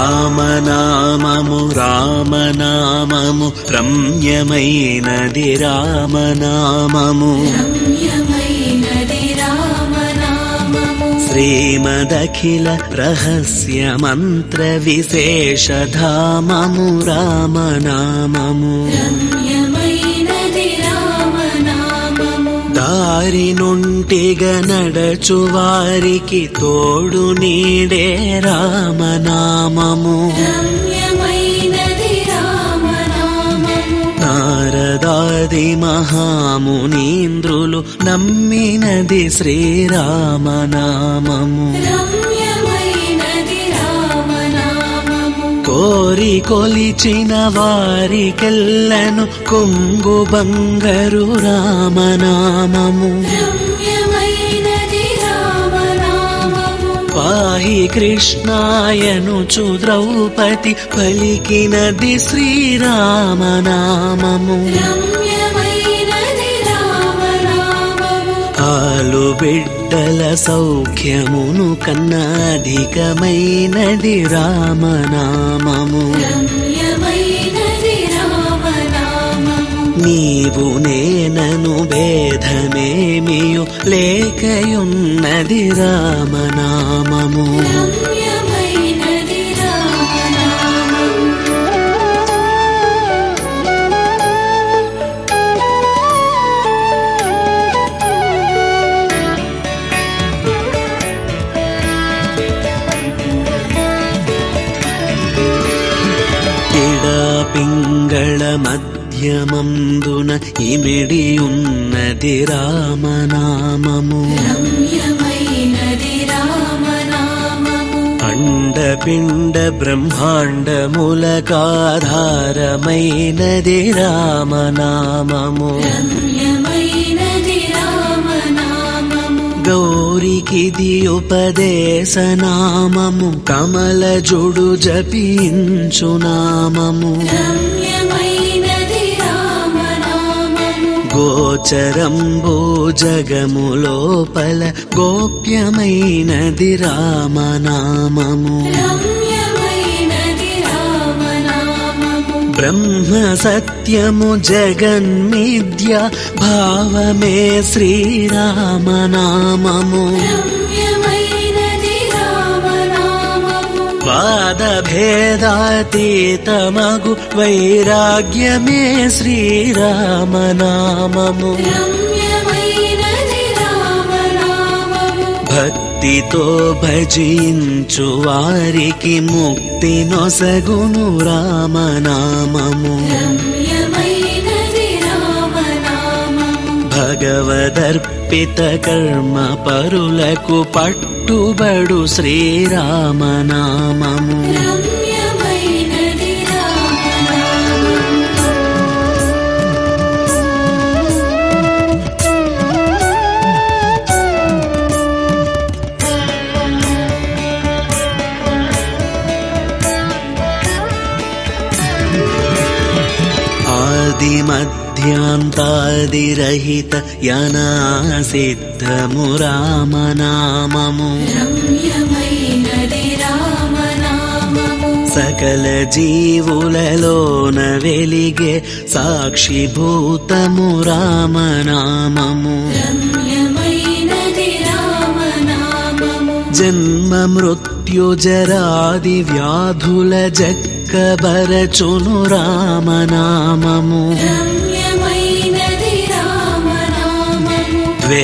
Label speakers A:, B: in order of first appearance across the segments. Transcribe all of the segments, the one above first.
A: రామనామము రామనామము రమ్యమైనది రామనామము
B: రమ్యమైనది రామనామము
A: శ్రీమదఖిల రహస్య మంత్ర విశేషధామము రామనామము
B: రమ్యమైనది రామనామము
A: దారి నుంటిగ నడచు వారికి తోడు నీడే రామనామము
B: రమ్యమైనది రామనామము
A: నారదాది మహామునీంద్రులు నమ్మినది శ్రీరామనామము
B: రమ్యమైనది రామనామము
A: కోరి కొలిచిన వారికెల్లను కొంగు బంగరు రామనామము
B: రమ్యమైనది రామనామము
A: పాహి కృష్ణాయనుచు ద్రౌపది పలికినది శ్రీరామనామము
B: రమ్యమైనది రామనామము
A: ఆలు బిడ్డల సౌఖ్యమును కన్నా అధికమైనది రామనామము
B: రమ్యమైనది రామనామము
A: నీవు నేనను భేదమేమియు లేకయున్నది రామనామము
B: రమ్యమైనది రామనామము
A: ఇడా పింగళ మధ్యమందున ఇమిడియున్నది రామనామము
B: రమ్యమైనది రామనామము
A: అండపిండ బ్రహ్మాండములకాధారమైనది రామనామము
B: రమ్యమైనది రామనామము
A: గౌరికిది ఉపదేశనామము కమల జుడు జపించు నామము
B: రమ్యమైనది రామనామము
A: గోచరంబో జగము లోపల గోప్యమైనది రామనామము
B: రమ్యమైనది రామనామము
A: బ్రహ్మ సత్యము జగన్మిద్య భావమే శ్రీరామనామము
B: రమ్యమైనది రామనామము
A: వాద భేదాతీతమగు వైరాగ్యమే శ్రీరామనామము
B: రమ్యమైనది రామనామము
A: భక్తితో భజించు వారికి ముక్తి నొసగును రామనామము
B: రమ్యమైనది రామనామము
A: భగవదర్పిత కర్మ పరులకు పట్టుబడు శ్రీరామనామము
B: రమ్యమైనది రామనామము
A: ఆది మధ్యాంతాదిరహిత యనాసిద్ధము రామనామము
B: రమ్యమైనది రామనామము
A: సకల జీవులలోన వెలిగే సాక్షిభూతము రామనామము
B: రమ్యమైనది రామనామము
A: జన్మ మృత్యు జరాది వ్యాధుల జక్కబరచును రామనామము
B: రమ్యమైనది రామనామము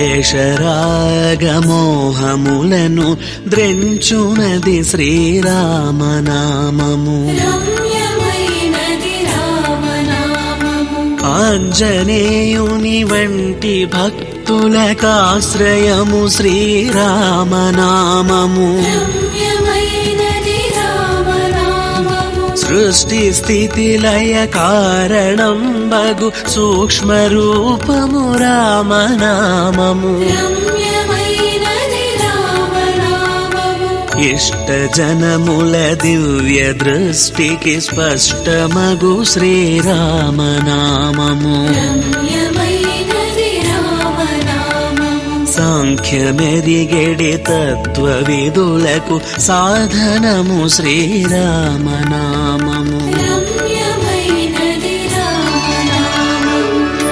A: ద్వేషరాగమోహములను ద్రెంచునది శ్రీరామనామము
B: రమ్యమైనది రామనామము
A: ఆంజనేయుని వంటి భక్తులకాశ్రయము శ్రీరామనామము
B: రమ్యమైనది రామనామము
A: సృష్టి స్థితి లయ కారణం బగు సూక్ష్మ రూపము రామనామము
B: రమ్యమైనది రామనామము
A: ఇష్ట జనముల దివ్య దృష్టికి స్పష్టమగు శ్రీరామనామము
B: రమ్యమైనది రామనామము
A: సాంఖ్యమెరిగెడి తత్వవిదులకు సాధనము శ్రీరామనామము
B: రమ్యమైనది రామనామము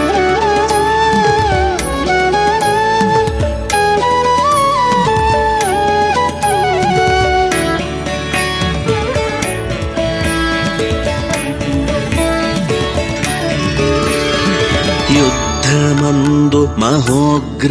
A: యుద్ధమందు మహోగ్ర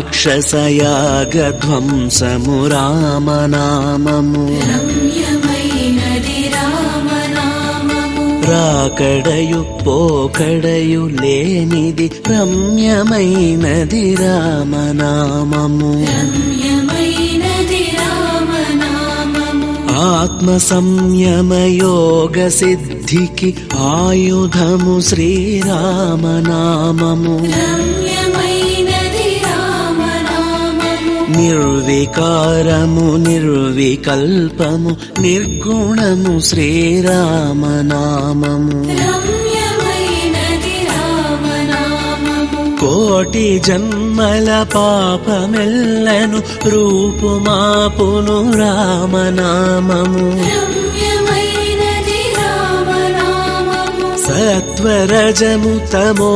A: రాక్షసయాగధ్వంసము రామనామము
B: రమ్యమైనది రామనామము
A: రాకడయు పోకడయు లేనిది రమ్యమైనది రామనామము
B: రమ్యమైనది రామనామము
A: ఆత్మ సంయమ యోగ సిద్ధికి ఆయుధము శ్రీరామనామము
B: రమ్యమైనది రామనామము
A: నిర్వికారము నిర్వికల్పము నిర్గుణము శ్రీరామనామము
B: రమ్యమైనది రామనామము
A: కోటి జన్మల పాపమెల్లను రూపుమాపును రామనామము
B: రమ్యమైనది రామనామము
A: సత్వరజము తమో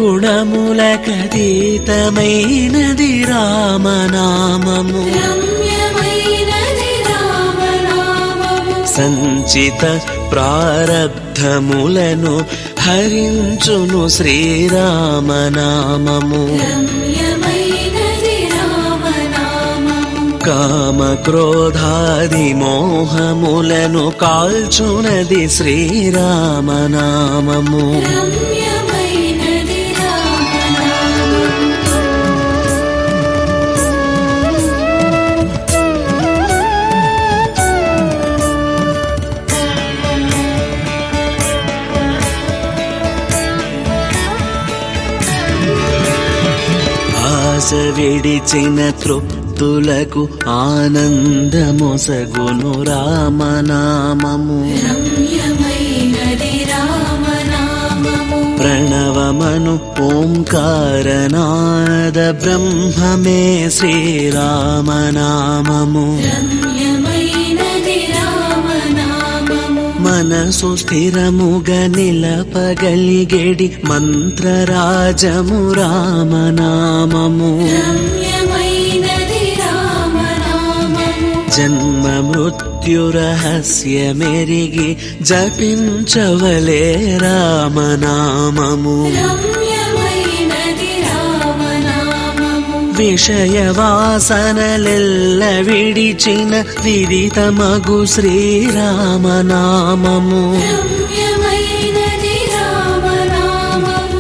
A: గుణములకతీతమైనది రామనామము
B: రమ్యమైనది రామనామము
A: సంచిత ప్రారబ్ధములను హరించును శ్రీరామనామము
B: రమ్యమైనది రామనామము
A: కామ క్రోధాది మోహములను కాల్చునది శ్రీరామనామము
B: రమ్యమైనది రామనామము
A: ఆశ విడిచిన తృప్తులకు ఆనందమొసగును రామనామము
B: రమ్యమైనది రామనామము
A: ప్రణవమను ఓంకారనాద బ్రహ్మమే శ్రీరామనామము
B: రమ్యమైనది రామనామము
A: మనసు స్థిరముగా నిలపగలిగెడి మంత్రరాజము రామనామము
B: రమ్యమైనది రామనామము
A: జన్మ మృత్యురహస్యమెరిగి జపించవలే రామనామము
B: రమ్యమైనది రామనామము
A: విషయ వాసనలెల్ల విడిచిన విదితమగు శ్రీరామనామము
B: రమ్యమైనది రామనామము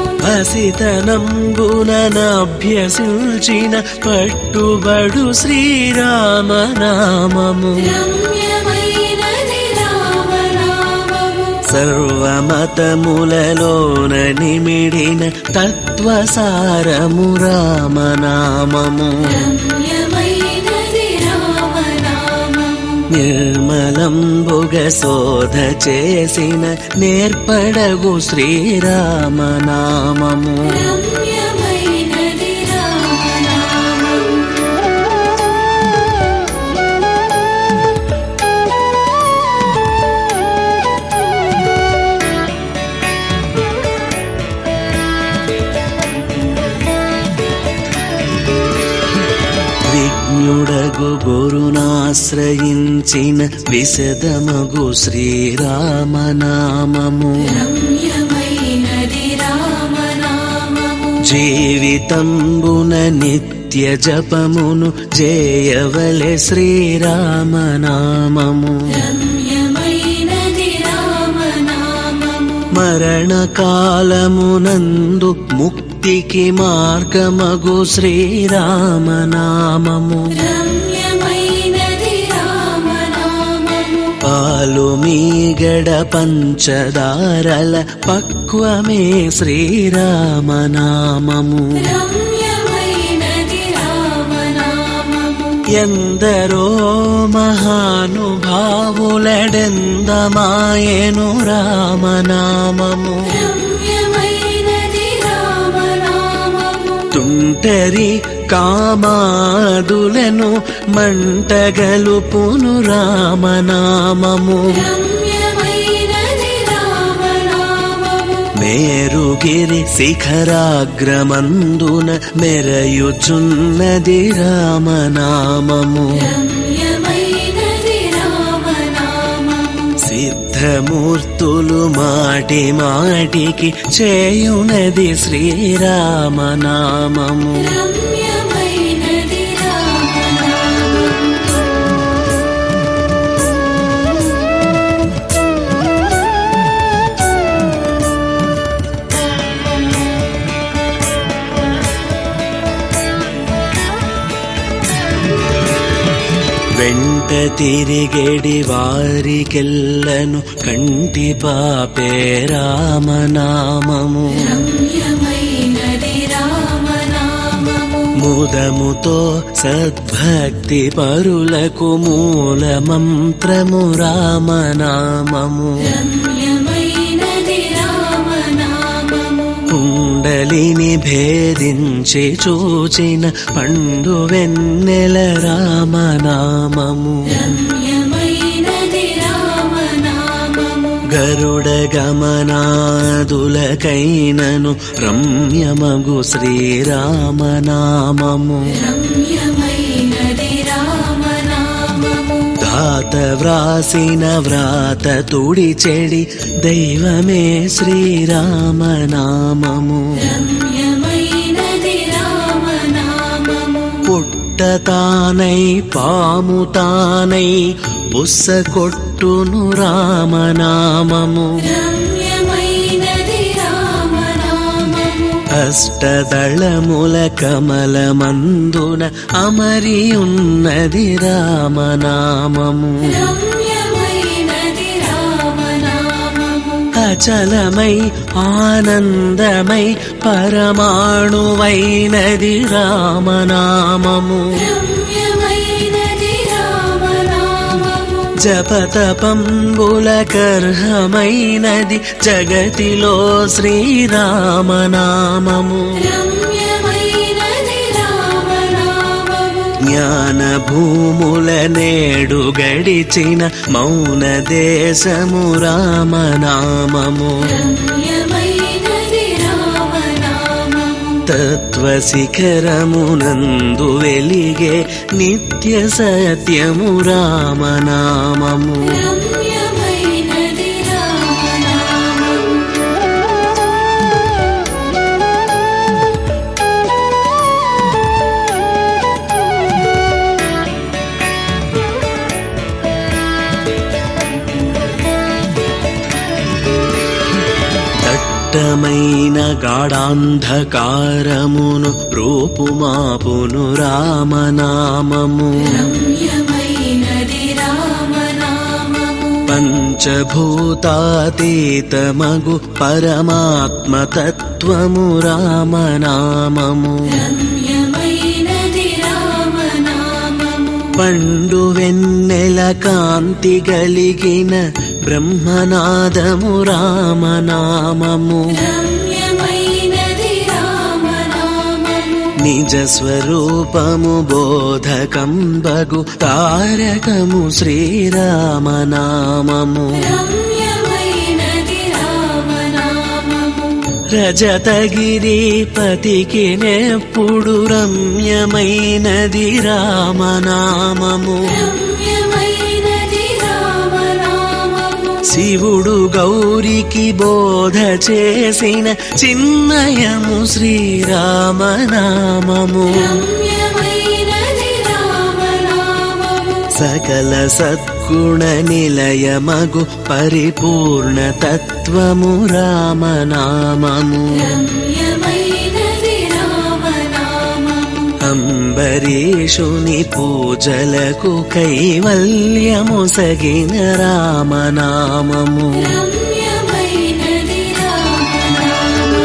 A: అసితనంబుననభ్యసించిన పట్టుబడు శ్రీరామనామము
B: రమ్యమైనది రామనామము
A: సర్వమతములలోన నిమిడిన తత్వసారము రామనామము
B: రమ్యమైనది రామనామము
A: నిర్మలంబుగ శోధ చేసిన నేర్పడగు శ్రీరామనామము
B: రమ్యమైనది రామనామము
A: విజ్ఞుడగు గురునాశ్రయించిన విశదమగు శ్రీరామనామము
B: రమ్యమైనది రామనామము
A: జీవితంబున నిత్య జపమును జయవలె శ్రీరామనామము
B: రమ్యమైనది రామనామము
A: మరణకాలమునందు ముక్తికి మార్గమగు శ్రీరామనామము
B: రమ్యమైనది రామనామము
A: పాలు మీగడ పంచదారల పక్వమే శ్రీరామనామము
B: రమ్యమైనది రామనామము
A: ఎందరో మహానుభావులడెందమాయను రామనామము
B: రమ్యమైనది రామనామము
A: తుంటరి కామాదులను మంటగలుపును రామనామము
B: రమ్యమైనది రామనామము
A: మేరుగిరి శిఖరాగ్రమందున మెరయుచున్నది రామనామము
B: రమ్యమైనది రామనామము
A: సిద్ధమూర్తులు మాటి మాటికి చేయునది శ్రీరామనామము
B: రమ్యమైనది రామనామము
A: వెంట తిరిగేడి వారికెల్లను కంటి పాపే రామనామము
B: రమ్యమైనది రామనామము
A: ముదముతో సద్భక్తి పరులకు మూల మంత్రము రామనామము
B: రమ్యమైనది రామనామము
A: కుండలిని భేదించి చూచిన పండు వెన్నెల రామనామము
B: రమ్యమైనది రామనామము
A: గరుడ గమనాదులకైనను రమ్యమగు శ్రీరామనామము
B: రమ్యమైనది రామనామము
A: ధాత వ్రాసిన వ్రాత తుడి చెడి దైవమే శ్రీరామనామము
B: రమ్యమైనది రామనామము
A: పుట్ట తానై పాము తానై బుస్స కొట్టును రామనామము
B: రమ్యమైనది రామనామము
A: అష్టదళముల కమలమందున అమరి ఉన్నది రామనామము
B: రమ్యమైనది రామనామము
A: అచలమై ఆనందమై పరమాణువైనది రామనామము
B: రమ్యమైనది రామనామము
A: జపతపంబుల కర్హమైనది జగతిలో శ్రీరామనామము
B: రమ్యమైనది రామనామము
A: జ్ఞాన భూముల నేడు గడిచిన మౌన దేశము రామనామము
B: రమ్యమైనది రామనామము
A: తత్వశిఖరమునందు వెలిగే నిత్య సత్యము రామనామము
B: రమ్యమైనది రామనామము
A: దట్టమైన గాఢాంధకారమును రూపుమాపును రామనామము
B: రమ్యమైనది రామనామము
A: పంచభూతాతీతమగు పరమాత్మ తత్వము రామనామము
B: రమ్యమైనది రామనామము
A: పండు వెన్నెల కాంతి గలిగిన బ్రహ్మనాదము రామనామము
B: రమ్యమైనది రామనామము
A: నిజ స్వరూపము బోధకంబగు తారకము శ్రీరామనామము
B: రమ్యమైనది రామనామము
A: రజతగిరి పతికి నెప్పుడు రమ్యమైనది రామనామము
B: రమ్యమైనది రామనామము
A: శివుడు గౌరికి బోధ చేసిన చిన్నయము శ్రీరామనామము
B: రమ్యమైనది రామనామము
A: సకల సద్గుణ నిలయమగు పరిపూర్ణ తత్వము రామనామము
B: రమ్యమైనది రామనామము
A: అంబరీషుని పూజలకు కైవల్యము సగిన రామనామము
B: రమ్యమైనది రామనామము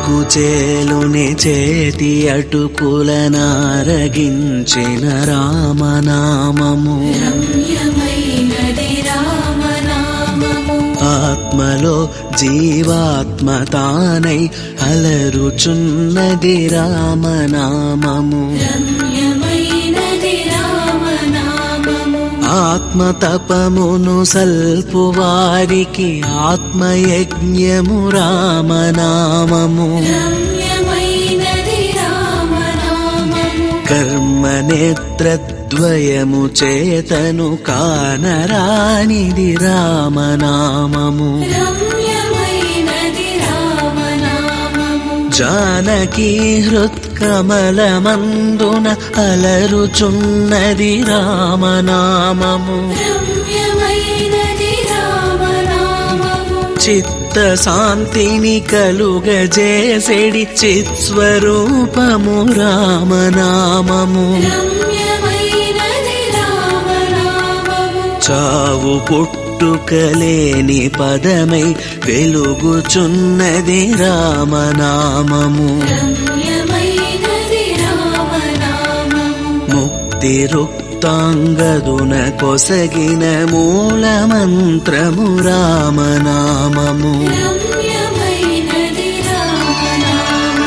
A: మొక్కు చేలుని చేతి అటుకుల నారగించిన రామనామము
B: రమ్యమైనది రామనామము
A: ఆత్మలో జీవాత్మ తానై అలరుచున్నది రామనామము
B: రమ్యమైనది రామనామము
A: ఆత్మ తపమును సల్పు వారికి ఆత్మయజ్ఞము రామనామము
B: రమ్యమైనది రామనామము
A: కర్మ నేత్రద్వయము చేతను కానరానిది రామనామము
B: రమ్యమైనది రామనామము
A: జానకి హృత్కమలమందున అలరుచున్నది రామనామము
B: రమ్యమైనది రామనామము
A: చిత్త శాంతిని కలుగజేసెడి చిత్స్వరూపము రామనామము
B: రమ్యమైనది రామనామము
A: చావు పుట్టుకలేని పదమై వెలుగుచున్నది రామనామము
B: రమ్యమైనది రామనామము
A: ముక్తి రుక్తాంగదున కొసగిన మూలమంత్రము రామనామము
B: రమ్యమైనది రామనామము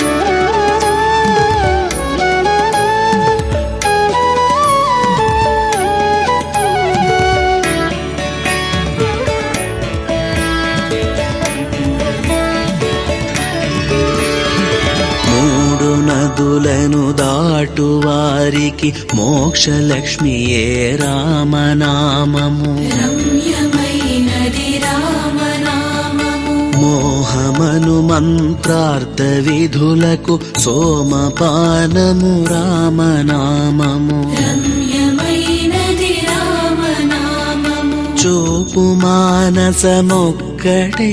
A: మూడు నదులను దాటు వారికి మోక్షలక్ష్మియే రామనామము
B: రమ్యమైనది రామనామము
A: మోహమను మంత్రార్థ విధులకు సోమపానము రామనామము
B: రమ్యమైనది రామనామము
A: చూపు మానసమొక్కటై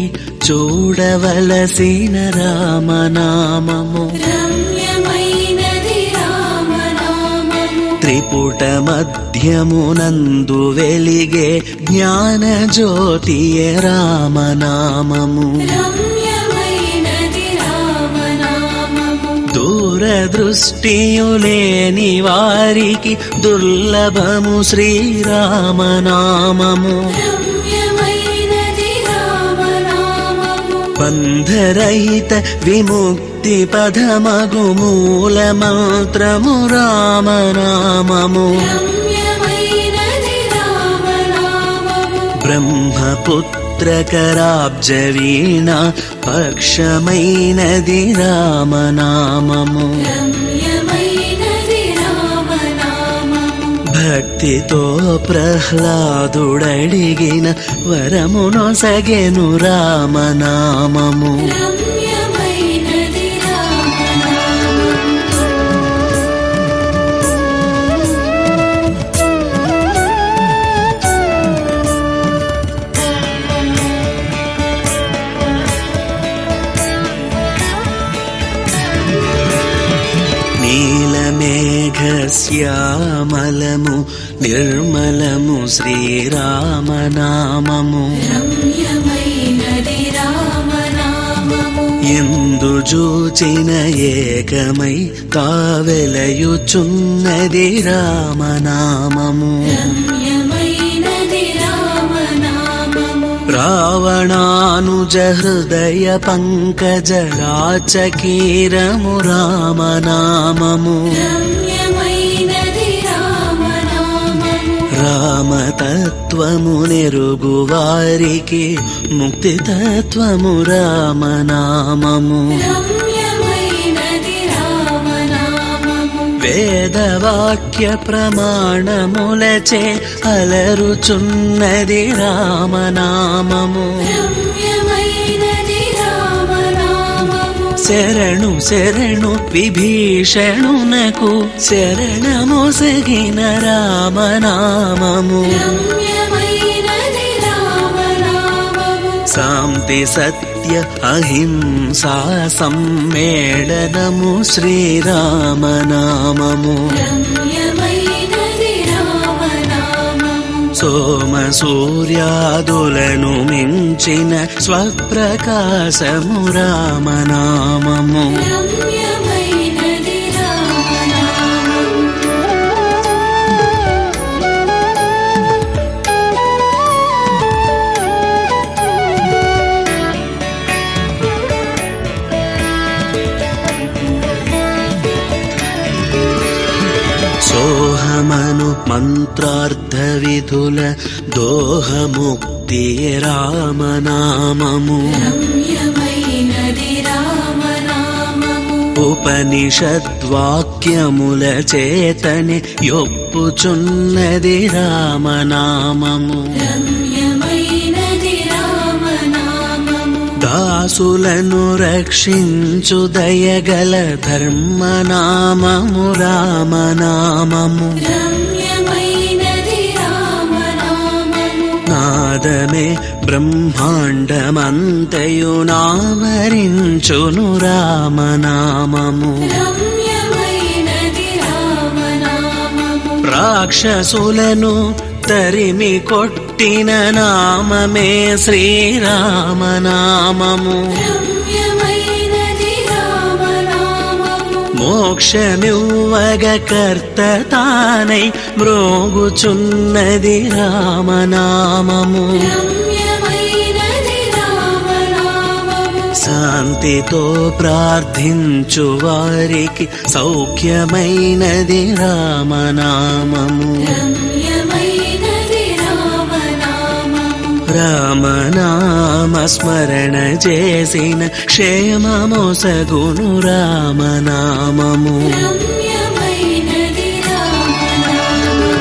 A: చూడవలసిన రామనామము
B: రమ్యమైనది రామనామము
A: త్రిపుట మధ్యమునందు వెలిగే జ్ఞాన జ్యోతియ రామనామము
B: రమ్యమైనది రామనామము
A: దూరదృష్టియులేని వారికి దుర్లభము శ్రీరామనామము
B: రమ్యమైనది రామనామము
A: బంధరహిత విముక్తి పదమగు మూల మంత్రము రామనామము
B: రమ్యమైనది రామనామము
A: బ్రహ్మపుత్రకరాబ్జ వీణ పక్షమైనది రామనామము
B: రమ్యమైనది రామనామము
A: భక్తితో ప్రహ్లాదుడడిగిన వరమునొసగెను రామనామము
B: రమ్యమైనది రామనామము
A: నీలమేఘశ్యామలము నిర్మలము శ్రీరామనామము
B: రమ్యమైనది రామనామము
A: ఎందు చూచిన ఏకమై కావెలయుచున్నది రామనామము
B: రమ్యమైనది రామనామము
A: రావణానుజ హృదయ పంకజరాచకీరము రామనామము
B: రమ్యమైనది రామనామము
A: రామతత్వము నెరుగు వారికి ముక్తి తత్వము రామనామము
B: రమ్యమైనది రామనామము
A: వేదవాక్య ప్రమాణములచే అలరుచున్నది రామనామము
B: రమ్యమైనది రామనామము
A: శరణు శరణు విభీషణునకు శరణమొసగిన రామనామము
B: రమ్యమైనది రామనామము
A: శాంతి సత్య అహింసా సమ్మేళనము శ్రీరామనామము
B: రమ్యమైనది రామనామము
A: సోమ సూర్యాదులను మించిన స్వప్రకాశము రామనామము
B: రమ్యమైనది రామనామము
A: సోహమను మంత్రార్థ విధుల దోహముక్తి రామనామము
B: రమ్యమైనది రామనామము
A: ఉపనిషద్వాక్యముల చేతని యొప్పుచున్నది రామనామము
B: రమ్యమైనది రామనామము
A: దాసులను రక్షించు దయగల ధర్మనామము రామనామము
B: రమ్యమైనది రామనామము
A: నాదమే బ్రహ్మాండమంతయు నావరించును రామనామము
B: రమ్యమైనది రామనామము
A: రాక్షసులను తరిమి కొట్టిన నామమే శ్రీరామనామము
B: రమ్యమైనది రామనామము
A: మోక్షమివ్వగ కర్త తానై మ్రోగుచున్నది రామనామము
B: రమ్యమైనది రామనామము
A: శాంతితో ప్రార్థించు వారికి సౌఖ్యమైనది రామనామము
B: రమ్యమైనది రామనామము
A: రామనామ స్మరణ చేసిన క్షేమమొసగును రామనామము
B: రమ్యమైనది రామనామము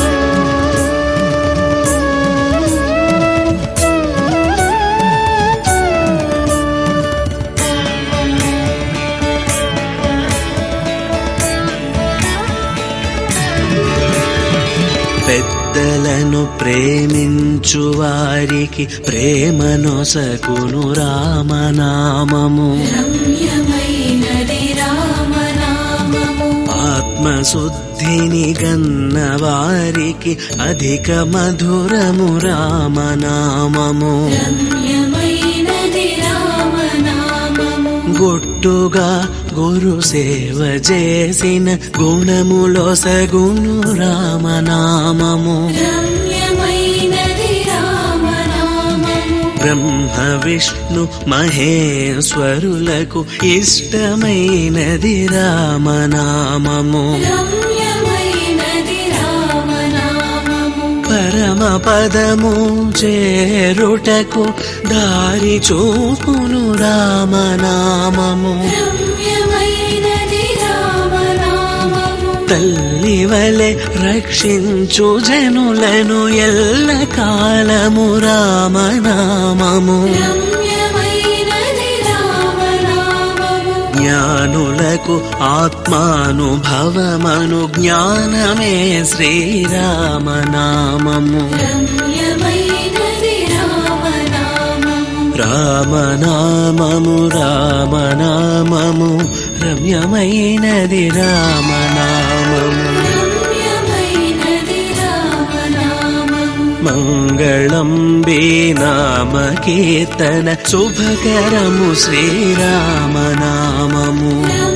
A: పెద్దలను ప్రేమించు వారికి ప్రేమనొసగును రామనామము
B: రమ్యమైనది రామనామము
A: ఆత్మశుద్ధిని గన్న వారికి అధిక మధురము రామనామము
B: రమ్యమైనది రామనామము
A: గుట్టుగా గురు సేవ చేసిన గుణములొసగును రామనామము
B: రమ్యమైనది రామనామము
A: బ్రహ్మ విష్ణు మహేశ్వరులకు ఇష్టమైనది రామనామము
B: రమ్యమైనది రామనామము
A: పరమ పదము చేరుటకు దారి చూపును రామనామము
B: రమ్యమైనది రామనామము
A: తల్లి వలె రక్షించు జనులను ఎల్ల కాలము రామనామము
B: రమ్యమైనది రామనామము
A: జ్ఞానులకు ఆత్మానుభవమను జ్ఞానమే శ్రీరామనామము
B: రమ్యమైనది రామనామము
A: రామనామము రామనామము రమ్యమైనది రామనామము
B: రమ్యమైనది రామనామము
A: మంగళం నామ కీర్తన శుభకరము శ్రీరామనామము
B: రమ్యమైనది